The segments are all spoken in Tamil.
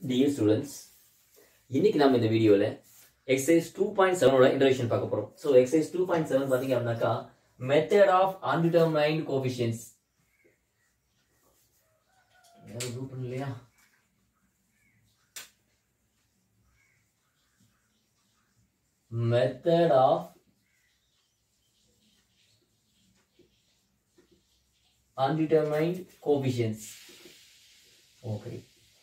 டியர் ஸ்டூடெண்ட்ஸ் இன்னைக்கு நம்ம இந்த வீடியோவில் எக்ஸசைஸ் டூ பாயிண்ட் செவனோட இன்ட்ரடக்ஷன் பார்க்க போகிறோம் so exercise two point seven பார்த்தீங்க அப்படின்னாக்கா மெத்தட் ஆஃப் அன்டிட்டர்மைண்ட் கோபிஷியன்ஸ் யாரும் குரூப் பண்ணலையா மெத்தட் ஆஃப் undetermined coefficients okay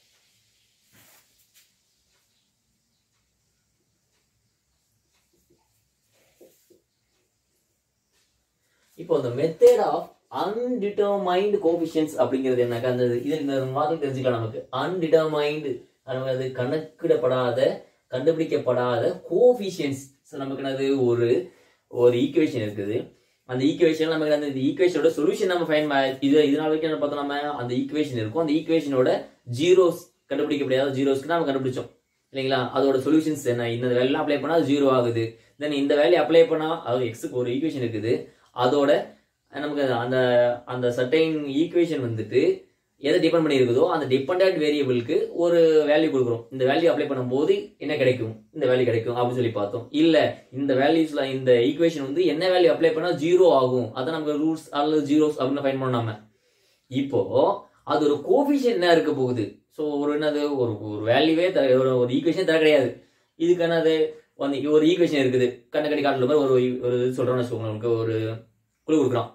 இப்போ இந்த மெத்தட் ஆஃப் அன்டிட்டர்மைண்ட் கோபிஷியன்ஸ் அப்படிங்கிறது என்னக்கா அந்த இது இந்த மாதிரி தெரிஞ்சுக்கலாம் நமக்கு அன்டிட்டர்மைண்ட் அது கணக்கிடப்படாத கண்டுபிடிக்கப்படாத கோபிஷியன்ஸ் ஸோ நமக்கு என்னது ஒரு ஒரு ஈக்குவேஷன் இருக்குது அந்த ஈக்குவேஷன் நமக்கு அந்த ஈக்குவேஷனோட சொல்யூஷன் நம்ம ஃபைன் இது இதனால வரைக்கும் என்ன பார்த்தோம் நம்ம அந்த ஈக்குவேஷன் இருக்கும் அந்த ஈக்குவேஷனோட ஜீரோஸ் கண்டுபிடிக்க முடியாத ஜீரோஸ்க்கு நம்ம கண்டுபிடிச்சோம் இல்லைங்களா அதோட சொல்யூஷன்ஸ் என்ன இந்த வேல்யூ அப்ளை பண்ணா ஜீரோ ஆகுது தென் இந்த வேல்யூ அப்ளை பண்ணா அது எக்ஸுக்கு ஒரு ஈக்குவேஷன் இருக்குது அதோட நமக்கு அந்த அந்த சர்டைன் ஈக்குவேஷன் வந்துட்டு எதை டிபெண்ட் பண்ணி இருக்குதோ அந்த டிபெண்ட் வேரியபிளுக்கு ஒரு வேல்யூ கொடுக்குறோம் இந்த வேல்யூ அப்ளை பண்ணும்போது என்ன கிடைக்கும் இந்த வேல்யூ கிடைக்கும் அப்படின்னு சொல்லி பார்த்தோம் இல்ல இந்த வேல்யூஸ்ல இந்த ஈக்குவேஷன் வந்து என்ன வேல்யூ அப்ளை பண்ணா ஜீரோ ஆகும் அதான் நமக்கு ரூட்ஸ் அல்லது ஜீரோஸ் அப்படின்னு ஃபைன் பண்ணோம் நாம இப்போ அது ஒரு கோபிஷன் என்ன இருக்க போகுது ஸோ ஒரு என்னது ஒரு ஒரு வேல்யூவே தர ஒரு ஒரு ஈக்குவேஷன் தர கிடையாது இதுக்கு என்னது வந்து ஒரு ஈக்குவேஷன் இருக்குது கண்ண கடி காட்டுல மாதிரி ஒரு ஒரு இது சொல்றோம்னு வச்சுக்கோங்க நமக்கு ஒரு குழு கொடுக்குறோம்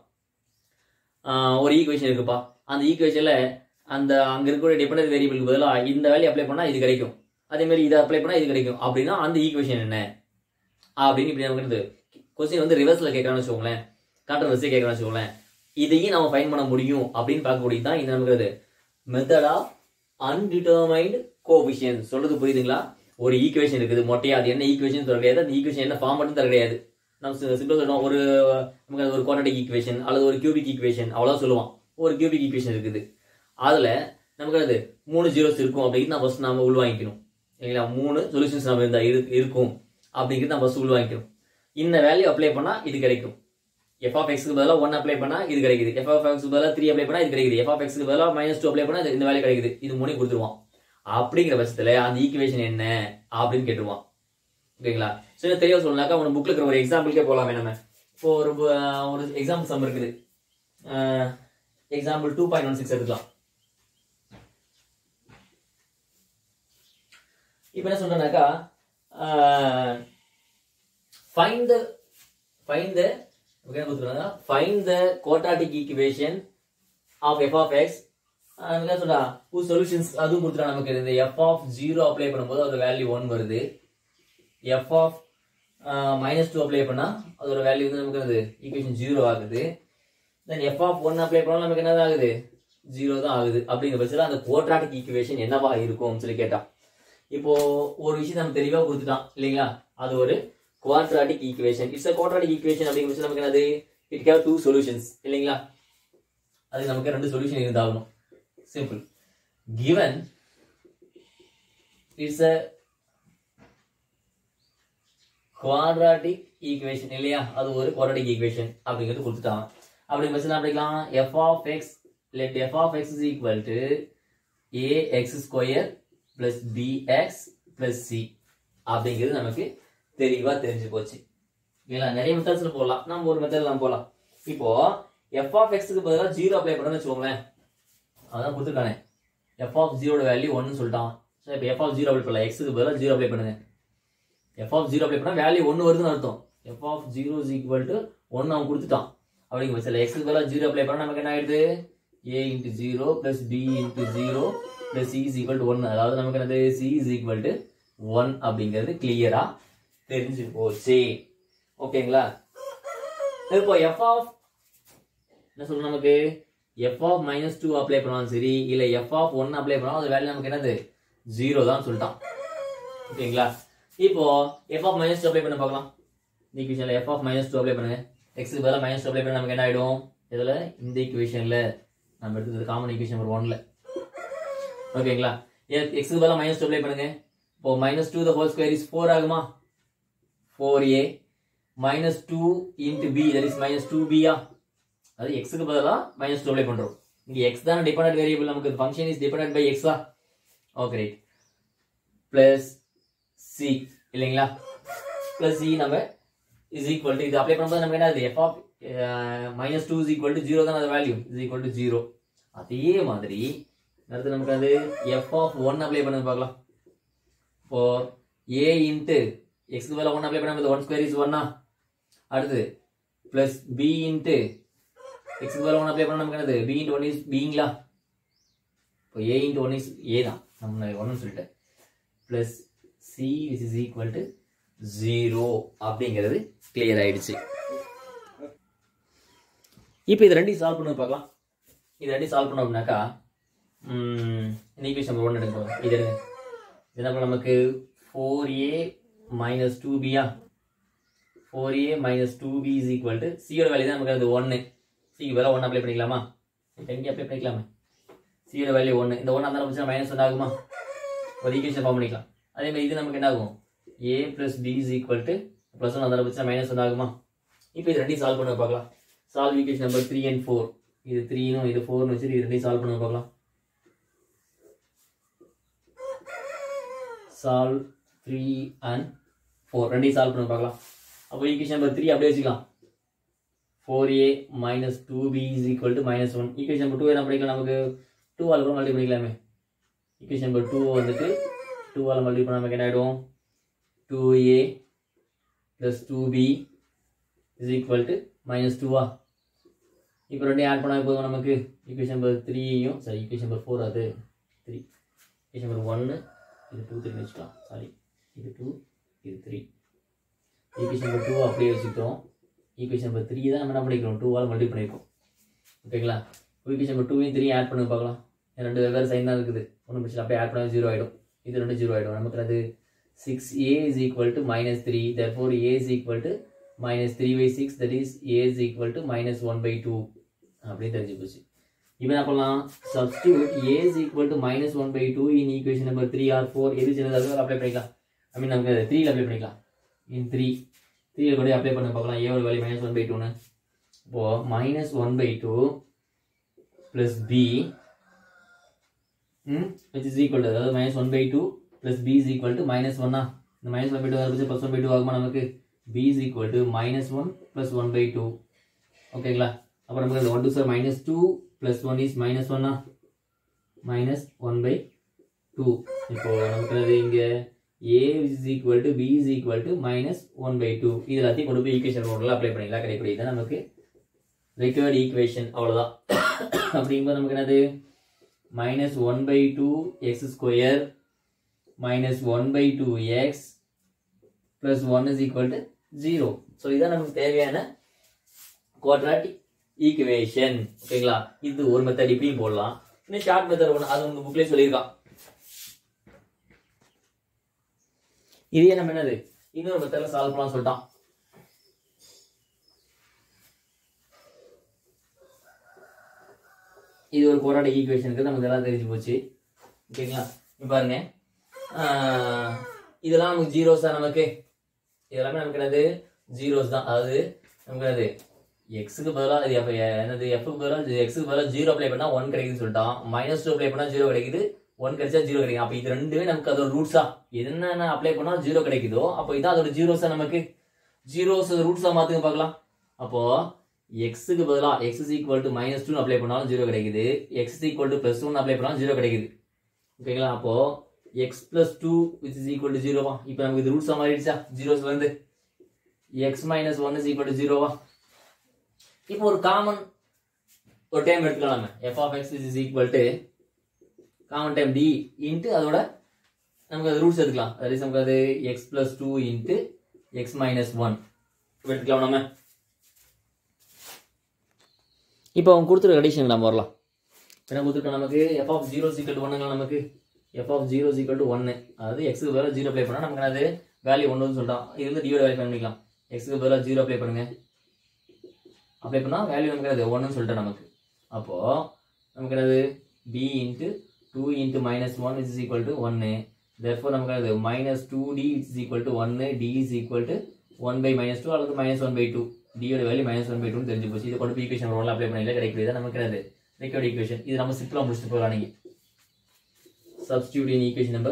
ஒரு ஈக்குவேஷன் இருக்குப்பா அந்த ஈக்குவேஷன்ல அந்த அங்க இருக்கக்கூடிய டிபெண்டன்ட் வேரியபிளுக்கு பதிலாக இந்த வேல்யூ அப்ளை பண்ணா இது கிடைக்கும் அதே மாதிரி இதை அப்ளை பண்ணா இது கிடைக்கும் அப்படின்னா அந்த ஈக்குவேஷன் என்ன அப்படின்னு இப்படி நமக்கு கொஸ்டின் வந்து ரிவர்ஸ்ல கேட்கறான்னு வச்சுக்கோங்களேன் கான்ட்ரவர்சி கேட்கறான்னு வச்சுக்கோங்களேன் இதையும் நம்ம ஃபைன் பண்ண முடியும் அப்படின்னு பார்க்கக்கூடியது தான் இது நமக்கு மெத்தட் ஆஃப் அன்டிட்டர்மைண்ட் கோபிஷியன் சொல்றது புரியுதுங்களா ஒரு ஈக்குவேஷன் இருக்குது மொட்டையா அது என்ன ஈக்குவேஷன் தர கிடையாது அந்த ஈக்குவேஷன் என்ன ஃபார்ம் மட்டும் தர கிடையாது நம்ம சிம்பிள் சொல்லுவோம் ஒரு நமக்கு அது ஒரு குவாட்ரட்டிக் ஈக்குவேஷன் அல்லது ஒரு கியூபிக் ஈக்குவேஷன் அவ்வளோ சொல்லுவோம் ஒரு கியூபிக் ஈக்குவேஷன் இருக்குது அதுல நமக்கு அது மூணு ஜீரோஸ் இருக்கும் அப்படின்னு நான் ஃபர்ஸ்ட் நாம உள்வாங்கிக்கணும் இல்லைங்களா மூணு சொல்யூஷன்ஸ் நம்ம இருந்தா இருக்கும் அப்படிங்கிறது நம்ம ஃபர்ஸ்ட் உள்வாங்கிக்கணும் இந்த வேல்யூ அப்ளை பண்ணா இது கிடைக்கும் எஃப் ஆஃப் எக்ஸ்க்கு பதிலாக ஒன் அப்ளை பண்ணா இது கிடைக்குது எஃப் ஆஃப் எக்ஸ்க்கு பதிலாக த்ரீ அப்ளை பண்ணா இது கிடைக்குது எஃப் ஆஃப் எக்ஸ்க்கு பதிலாக மைனஸ் டூ அப்ளை பண்ணா இந்த வேல்யூ கிடைக்குது இது மூணு கொடுத்துருவான் அப்படிங்கிற பட்சத்துல அந்த ஈக்குவேஷன் என்ன அப்படின்னு கேட்டுருவான் ஓகேங்களா சரி தெளிவாக சொல்லலாக்கா உன புக்ல இருக்கிற ஒரு எக்ஸாம்பிளுக்கே போகலாமே நம்ம இப்போ ஒரு ஒரு எக்ஸாம்பிள் சம் இருக்குது example two point one six எடுக்கலாம் இப்போ என்ன சொல்றேன்னாக்கா find the find the okay கொடுத்துருக்காங்க find the quadratic equation of f of x என்ன சொல்றா டூ சொல்யூஷன்ஸ் அதுவும் கொடுத்துருக்காங்க நமக்கு இந்த எஃப் ஆஃப் ஜீரோ அப்ளை பண்ணும்போது அதோட வேல்யூ ஒன் வருது f of minus two apply பண்ணா அதோட வேல்யூ வந்து நமக்கு அது ஈக்குவேஷன் ஜீரோ ஆகுது then f of one apply பண்ணால் நமக்கு என்ன ஆகுது ஜீரோ தான் ஆகுது அப்படிங்கிற பட்சத்தில் அந்த குவாட்ராட்டிக் ஈக்குவேஷன் என்னவா இருக்கும்னு சொல்லி கேட்டான் இப்போ ஒரு விஷயம் நம்ம தெளிவாக கொடுத்துட்டான் இல்லைங்களா அது ஒரு quadratic equation it's a quadratic equation அப்படிங்கிற பட்சத்தில் நமக்கு என்னது இட் ஹேவ் டூ சொல்யூஷன்ஸ் இல்லைங்களா அது நமக்கு ரெண்டு சொல்யூஷன் இருந்தாகணும் simple given it's a quadratic equation இல்லையா அது ஒரு குவாட்ராட்டிக் ஈக்குவேஷன் அப்படிங்கிறது கொடுத்துட்டாங்க அப்படி பட்சத்தில் அப்படிக்கலாம் f of x let f of x is equal to a x square plus bx plus c அப்படிங்கிறது நமக்கு தெளிவா தெரிஞ்சு போச்சு இல்லைங்களா நிறைய மெத்தட்ஸ்ல போடலாம் நம்ம ஒரு மெத்தட்ல நம்ம போகலாம் இப்போ எஃப் ஆஃப் எக்ஸுக்கு பதிலாக ஜீரோ அப்ளை பண்ணணும்னு வச்சுக்கோங்களேன் அதான் கொடுத்துருக்கானே எஃப் ஆஃப் ஜீரோட வேல்யூ ஒன்னு சொல்லிட்டான் ஸோ இப்போ எஃப் ஆஃப் ஜீரோ அப்ளை பண்ணலாம் எக்ஸுக்கு பதிலாக ஜீரோ அப்ளை பண்ணுங்க எஃப் ஆஃப் ஜீரோ அப்ளை பண்ணால் வேல்யூ ஒன்று வருதுன்னு அர்த்தம் f of zero is equal to ஒன்று அவன் கொடுத்துட்டான் அப்படிங்கிற பட்சத்தில் எக்ஸுக்கு பதிலாக ஜீரோ அப்ளை பண்ணால் நமக்கு என்ன ஆயிடுது a into 0 plus b into 0 plus c is equal to 1 அதாவது நமக்கு என்னது c is equal to 1 அப்படிங்கிறது கிளியரா தெரிஞ்சு போச்சு ஓகேங்களா இப்போ f of என்ன சொல்றோம் நமக்கு f of minus 2 அப்ளை பண்ணாலும் சரி இல்ல f of 1 அப்ளை பண்ணாலும் அது வேல்யூ நமக்கு என்னது 0 தான் சொல்லிட்டான் ஓகேங்களா இப்போ f of minus 2 அப்ளை பண்ண பார்க்கலாம் இந்த ஈக்குவேஷன்ல f of minus 2 அப்ளை பண்ணுங்க x க்கு பதிலா minus 2 அப்ளை பண்ணா நமக்கு என்ன ஆயிடும் இதுல இந்த ஈக்குவேஷன்ல நம்ம எடுத்தது காமன் ஈக்குவேஷன் நம்பர் ஒன்ல ஓகேங்களா எக்ஸுக்கு பதிலாக மைனஸ் டூ அப்ளை பண்ணுங்க இப்போ minus two the whole square is four ஆகுமா four A minus two into B that is minus two பியா அது எக்ஸுக்கு பதிலாக மைனஸ் டூ அப்ளை பண்றோம் இங்க எக்ஸ் தானே டிபெண்டன்ட் வேரியபிள் நமக்கு ஃபங்க்ஷன் இஸ் டிபெண்டன்ட் பை எக்ஸா ஓகே ரைட் பிளஸ் சி இல்லைங்களா பிளஸ் சி நம்ம இஸ் ஈக்குவல் டு இது அப்ளை பண்ணும்போது நமக்கு என்ன f of minus two is equal to zero தான் அது value is equal to zero அதே மாதிரி அடுத்து நமக்கு அது எஃப் ஆஃப் ஒன் அப்ளை பண்ணி பார்க்கலாம் இப்போ ஏ இன்ட்டு எக்ஸ்க்கு பதிலாக ஒன் அப்ளை பண்ண ஒன் ஸ்கொயர் இஸ் ஒன்னா அடுத்து பிளஸ் பி இன்ட்டு எக்ஸ்க்கு பதிலாக ஒன் அப்ளை பண்ண நமக்கு என்னது பி இன்ட்டு ஒன் இஸ் பீங்களா இப்போ A into one is A தான் நம்ம ஒன்னு சொல்லிட்டேன் plus C which is equal to zero அப்படிங்கிறது கிளியர் ஆயிடுச்சு இப்போ இது ரெண்டையும் சால்வ் பண்ணி பார்க்கலாம் இது ரெண்டையும் சால்வ் பண்ணோம் அப்படின்னாக்கா இந்த ஈக்குவேஷன் நம்பர் ஒன் எடுக்க இது எடுங்க இது என்ன பண்ணலாம் நமக்கு ஃபோர் ஏ மைனஸ் டூ பியா four A minus two B is equal to சியோட வேல்யூ தான் நமக்கு அது ஒன்று சிக்கு வேலை ஒன்று அப்ளை பண்ணிக்கலாமா எங்கே அப்ளை பண்ணிக்கலாமா சியோட வேல்யூ ஒன்று இந்த ஒன்று அந்த மைனஸ் ஒன்று ஆகுமா ஒரு ஈக்குவேஷன் ஃபார்ம் பண்ணிக்கலாம் அதே மாதிரி இது நமக்கு என்ன ஆகும் A plus B is equal to plus one அந்த பட்சம் மைனஸ் ஒன் ஆகுமா இப்போ இது ரெண்டையும் சால்வ் பண்ண பார்க்கலாம் solve equation number three and four இது த்ரீனும் இது ஃபோர்னு வச்சு இது ரெண்டையும் சால்வ் பண்ண பார்க்கலாம் சால்வ் த்ரீ அண்ட் ஃபோர் ரெண்டையும் சால்வ் பண்ண பார்க்கலாம் அப்போ ஈக்குவேஷன் நம்பர் த்ரீ அப்படியே வச்சுக்கலாம் four A minus two B is equal to minus one equation number two என்ன பண்ணிக்கலாம் நமக்கு டூ ஆல் கூட மல்டி பண்ணிக்கலாமே ஈக்குவேஷன் நம்பர் டூ வந்துட்டு டூ ஆல் மல்டி பண்ண நமக்கு என்ன ஆகிடும் two A plus two B is equal to minus டூவா இப்போ ரெண்டையும் ஆட் பண்ணால் போதும் நமக்கு ஈக்குவேஷன் நம்பர் த்ரீயும் சாரி ஈக்குவேஷன் நம்பர் ஃபோர் அது த்ரீ ஈக்குவேஷன் நம்பர் ஒன்று இது டூ த்ரீ வச்சுக்கலாம் சாரி இது டூ இது த்ரீ ஈக்குவேஷன் நம்பர் டூ அப்படியே வச்சுக்கிட்டோம் ஈக்குவேஷன் நம்பர் த்ரீ தான் நம்ம என்ன பண்ணிக்கிறோம் டூவால் மல்டி பண்ணியிருக்கோம் ஓகேங்களா ஈக்குவேஷன் நம்பர் டூவையும் த்ரீ ஆட் பண்ணி பார்க்கலாம் ரெண்டு வெவ்வேறு சைன் தான் இருக்குது ஒன்றும் பிரச்சனை அப்படியே ஆட் பண்ணால் ஜீரோ ஆகிடும் இது ரெண்டு ஜீரோ ஆகிடும் நமக்கு அது six A is equal to minus three therefore A is equal to minus three by six that is A is equal to minus one by two அப்படின்னு தெரிஞ்சு போச்சு இப்போ என்ன பண்ணலாம் substitute A is equal to minus one by two in equation number three or four எது சின்னதாக அப்ளை பண்ணிக்கலாம் ஐ மீன் நமக்கு த்ரீல அப்ளை பண்ணிக்கலாம் இன் த்ரீ த்ரீல கூட அப்ளை பண்ண பார்க்கலாம் ஏவோட வேல்யூ மைனஸ் ஒன் பை டூன்னு இப்போ minus one by two plus B which is equal to அதாவது minus one by two plus B is equal to minus ஒன்னா இந்த மைனஸ் ஒன் பை டூ வர ப்ளஸ் ஒன் பை டூ ஆகுமா நமக்கு B is equal to minus one plus one by two ஓகேங்களா அப்புறம் நமக்கு இந்த one two sir minus two plus one is minus ஒன்னா மைனஸ் ஒன் பை டூ இப்போ நமக்கு அது இங்கே ஏ is equal to B is equal to minus one by two இது எல்லாத்தையும் கொண்டு போய் ஈக்குவேஷன் ரோடில் அப்ளை பண்ணிக்கலாம் கிடைக்கக்கூடிய தான் நமக்கு ரிக்வயர்ட் ஈக்குவேஷன் அவ்வளோதான் அப்படிங்கும்போது நமக்கு என்னது minus 1 by 2 x square minus 1 by 2 x plus 1 is equal to 0. So இதான் நமக்கு தேவையான குவாட்ராட்டிக் ஈக்குவேஷன் ஓகேங்களா இது ஒரு மெத்தட் இப்படியும் போடலாம் இன்னும் ஷார்ட் மெத்தட் ஒன்று அது உங்க புக்லேயே சொல்லியிருக்கான் இதே நம்ம என்னது இன்னொரு மெத்தட்ல சால்வ் பண்ணலாம் சொல்லிட்டான் இது ஒரு குவாட்ராட்டிக் ஈக்குவேஷனுக்கு நமக்கு எல்லாம் தெரிஞ்சு போச்சு ஓகேங்களா இப்போ பாருங்க ஆஹ் இதெல்லாம் நமக்கு ஜீரோஸ் தான் நமக்கு இதெல்லாமே நமக்கு என்னது ஜீரோஸ் தான் அதாவது நமக்கு என்னது எக்ஸுக்கு பதிலாக இது எப்ப என்னது எஃப்க்கு பதிலாக எக்ஸுக்கு பதிலாக ஜீரோ அப்ளை பண்ணால் ஒன் கிடைக்குதுன்னு சொல்லிட்டான் மைனஸ் டூ அப்ளை பண்ணால் ஜீரோ கிடைக்குது ஒன் கிடைச்சா ஜீரோ கிடைக்கும் அப்போ இது ரெண்டுமே நமக்கு அதோட ரூட்ஸா என்னென்ன அப்ளை பண்ணால் ஜீரோ கிடைக்குதோ அப்போ இதான் அதோட ஜீரோஸா நமக்கு ஜீரோஸ் ரூட்ஸா மாத்துங்க பார்க்கலாம் அப்போ எக்ஸுக்கு பதிலாக x is equal to minus two apply பண்ணாலும் ஜீரோ கிடைக்குது x is equal to plus two apply பண்ணாலும் ஜீரோ கிடைக்குது ஓகேங்களா அப்போ x plus two which is equal to ஜீரோவா இப்போ நமக்கு இது ரூட்ஸா மாறிடுச்சா ஜீரோஸ்ல இருந்து x minus one is equal to ஜீரோவா இப்போ ஒரு காமன் ஒரு டைம் எடுத்துக்கலாம் நம்ம f of x is equal to common time D into அதோட நமக்கு அது ரூட்ஸ் எடுத்துக்கலாம் தட் இஸ் நமக்கு அது x plus two into x minus one எடுத்துக்கலாம் நம்ம இப்போ அவங்க கொடுத்துருக்க கண்டிஷன் நம்ம வரலாம் என்ன கொடுத்துருக்கோம் நமக்கு f of zero equal to ஒன்னுங்களா நமக்கு f of zero equal to ஒன்று அதாவது எக்ஸுக்கு பதிலாக ஜீரோ ப்ளே பண்ணால் நமக்கு அது வேல்யூ ஒன்றுன்னு சொல்லிட்டோம் இது வந்து டிவைட் வேல்யூ பண்ணிக்கலாம் எக்ஸுக்கு பதிலாக ஜீரோ அப்ளை பண்ணுங்க அப்ளை பண்ணால் வேல்யூ நமக்கு அது ஒன்றுன்னு சொல்லிட்டேன் நமக்கு அப்போது நமக்கு என்னது B into two into minus one is equal to ஒன்று therefore நமக்கு அது minus two D is equal to ஒன்று D is equal to one by minus two அல்லது மைனஸ் ஒன் பை டூ டியோட value minus one by two தெரிஞ்சு போச்சு இதை கொண்டு போய் ஈக்குவேஷன் ஒன்ல அப்ளை பண்ணல கிடைக்கிறது நமக்கு என்னது ரெக்கார்ட் ஈக்குவேஷன் இது நம்ம சிம்பிளாக முடிச்சுட்டு போகலாம் நீங்கள் substitute in equation number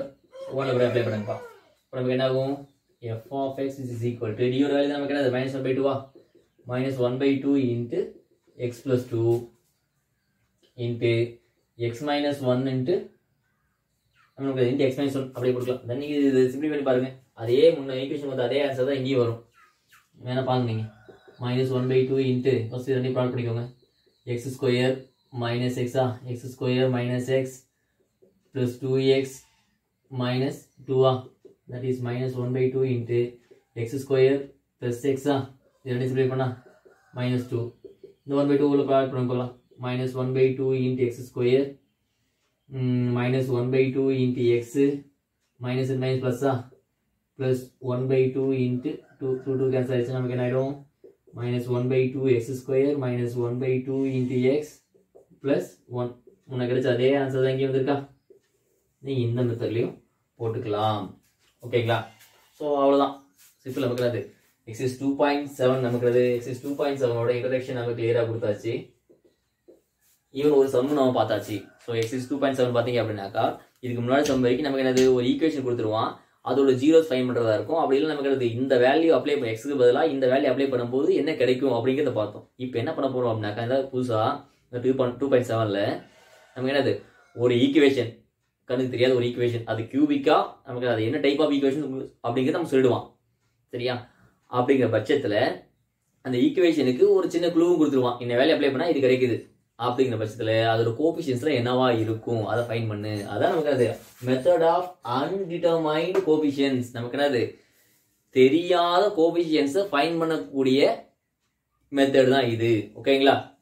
one கூட அப்ளை பண்ணுங்கப்பா இப்போ நமக்கு என்ன ஆகும் f of x is equal to டியோட வேல்யூ நமக்கு என்ன மைனஸ் ஒன் பை டூவா minus one by two into x plus two into x minus one into நமக்கு இன்ட்டு எக்ஸ் மைனஸ் ஒன் அப்படியே கொடுக்கலாம் தென் நீங்கள் இது சிம்பிளி பண்ணி பாருங்க அதே முன்ன ஈக்குவேஷன் வந்து அதே ஆன்சர் தான் இங்கேயும் வரும் வேணா பாருங்க நீங்கள் minus one by two into first ரெண்டையும் ப்ராடக்ட் பண்ணிக்கோங்க எக்ஸ் ஸ்கொயர் மைனஸ் எக்ஸா x square minus x plus two x minus டூவா that is minus one by two into x square plus எக்ஸா இது ரெண்டு சிம்பிளை பண்ணா மைனஸ் டூ இந்த ஒன் பை டூ உள்ள ப்ராடக்ட் பண்ணிக்கலாம் minus one by two into x square minus one by two into x minus minus ப்ளஸ்ஸா plus one by two into two two two cancel ஆயிடுச்சு நமக்கு என்ன ஆகிடும் minus one by two x square minus one by two into x plus one உனக்கு கிடைச்ச அதே ஆன்சர் தான் இங்கே வந்திருக்கா நீ இந்த மெத்தட்லையும் போட்டுக்கலாம் ஓகேங்களா ஸோ அவ்வளோதான் சிம்பிள் நமக்கு அது எக்ஸிஸ் டூ பாயிண்ட் செவன் நமக்கு எக்ஸிஸ் டூ பாயிண்ட் செவனோட இன்ட்ரடக்ஷன் நமக்கு கிளியராக கொடுத்தாச்சு ஈவன் ஒரு சம் நம்ம பார்த்தாச்சு so x is two point seven பார்த்தீங்க அப்படின்னாக்கா இதுக்கு முன்னாடி சம் வரைக்கும் நமக்கு என்னது ஒரு ஈக்குவேஷன் கொடுத்துருவான் அதோட ஜீரோஸ் ஃபைன் பண்ணுறதா இருக்கும் அப்படி இல்லை நமக்கு என்னது இந்த வேல்யூ அப்ளை பண்ண எக்ஸுக்கு பதிலாக இந்த வேல்யூ அப்ளை பண்ணும்போது என்ன கிடைக்கும் அப்படிங்கிறத பார்த்தோம் இப்போ என்ன பண்ண போகிறோம் அப்படின்னாக்கா இந்த புதுசாக இந்த டூ பாயிண்ட் டூ பாயிண்ட் செவனில் நமக்கு என்னது ஒரு ஈக்குவேஷன் கண்ணுக்கு தெரியாத ஒரு ஈக்குவேஷன் அது கியூபிக்கா நமக்கு அது என்ன டைப் ஆஃப் ஈக்குவேஷன் அப்படிங்கிறத நம்ம சொல்லிடுவான் சரியா அப்படிங்கிற பட்சத்தில் அந்த ஈக்குவேஷனுக்கு ஒரு சின்ன க்ளூவும் கொடுத்துருவான் இந்த வேலையை அப்ளை பண்ணால் இது கிடைக்குது அப்படிங்கிற பட்சத்தில் அதோட கோபிஷியன்ஸ்ல என்னவா இருக்கும் அதை ஃபைன் பண்ணு அதான் நமக்கு அது மெத்தட் ஆஃப் அன்டிட்டர்மைண்ட் கோபிஷியன்ஸ் நமக்கு என்னது தெரியாத கோபிஷியன்ஸை ஃபைன் பண்ணக்கூடிய மெத்தட் தான் இது ஓகேங்களா